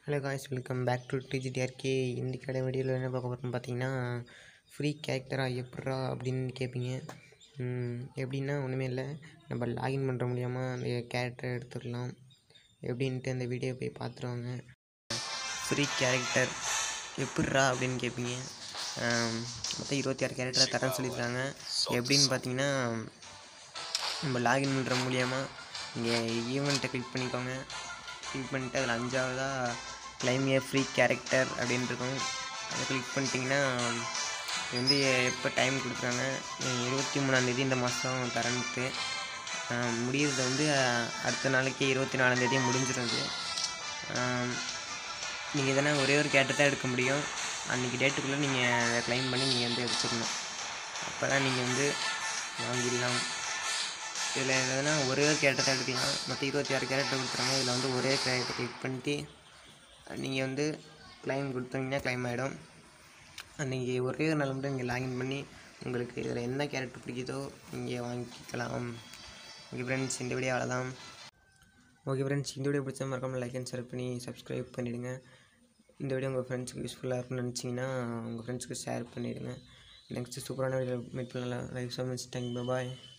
hello guys welcome back to DGTRK இன்றைக்கான வீடியோவில் என்ன பார்க்க போகிறோம்னு பார்த்தீங்கன்னா ஃப்ரீ கேரக்டராக எப்பட்றா அப்படின்னு கேட்பீங்க ம், எப்படின்னா ஒன்றுமே இல்லை நம்ம லாகின் பண்ணுற மூலியமா அந்த கேரக்டரை எடுத்துடலாம் எப்படின்ட்டு அந்த வீடியோ போய் பார்த்துருவாங்க ஃப்ரீ கேரக்டர் எப்பட்றா அப்படின்னு கேட்பீங்க மொத்தம் இருபத்தி ஆறு கேரக்டரை தரேன்னு சொல்லியிருக்காங்க எப்படின்னு பார்த்தீங்கன்னா நம்ம லாகின் பண்ணுற மூலியமாக இங்கே ஈவெண்ட்டை கிளிக் பண்ணிக்கோங்க கிளிக் பண்ணிட்டு அதில் அஞ்சாவதாக கிளைம் ஏ ஃப்ரீ கேரக்டர் அப்படின்னு இருக்கும் அதை கிளிக் பண்ணிட்டீங்கன்னா இது வந்து எப்போ டைம் கொடுக்குறாங்க இருபத்தி மூணாந்தேதி இந்த மாதம் தரன்ட்டு முடியறது வந்து அஹ், அடுத்த நாளைக்கு இருபத்தி நாலாந்தேதி முடிஞ்சிடும் இது நீங்கள் எதனா ஒரே ஒரு கேட்டு தான் எடுக்க முடியும் அன்றைக்கி டேட்டுக்குள்ளே நீங்கள் அதை க்ளைம் பண்ணி நீங்கள் வந்து எடுத்துக்கணும் அப்போ தான் நீங்கள் வந்து வாங்கிடலாம் இதில் எதுனா ஒரே ஒரு கேரக்டர் எடுக்கலாம் மொத்தம் இருபத்தி ஆறு கேரக்டர் கொடுத்துருங்க இதில் வந்து ஒரே கேரக்டர் கிளிக் பண்ணிட்டு நீங்கள் வந்து கிளைம் கொடுத்தீங்கன்னா கிளைம் ஆகிடும் அன்றைக்கி ஒரே ஒரு நாள் மட்டும் நீங்கள் லாகின் பண்ணி உங்களுக்கு இதில் என்ன கேரக்டர் பிடிக்குதோ நீங்கள் வாங்கிக்கலாம் ஓகே ஃப்ரெண்ட்ஸ் இந்த வீடியோ அவ்வளோதான் ஓகே ஃப்ரெண்ட்ஸ் இந்த வீடியோ பிடிச்சா மறக்காமல் லைக் அண்ட் ஷேர் பண்ணி சப்ஸ்கிரைப் பண்ணிவிடுங்க இந்த வீடியோ உங்கள் ஃப்ரெண்ட்ஸுக்கு யூஸ்ஃபுல்லாக இருக்கும்னு நினச்சிங்கன்னா உங்கள் ஃப்ரெண்ட்ஸுக்கு ஷேர் பண்ணிவிடுங்க நெக்ஸ்ட்டு சூப்பரான வீடியோ மீட் பண்ணலாம் லைக் ஸோ மச் தேங்க் பாய்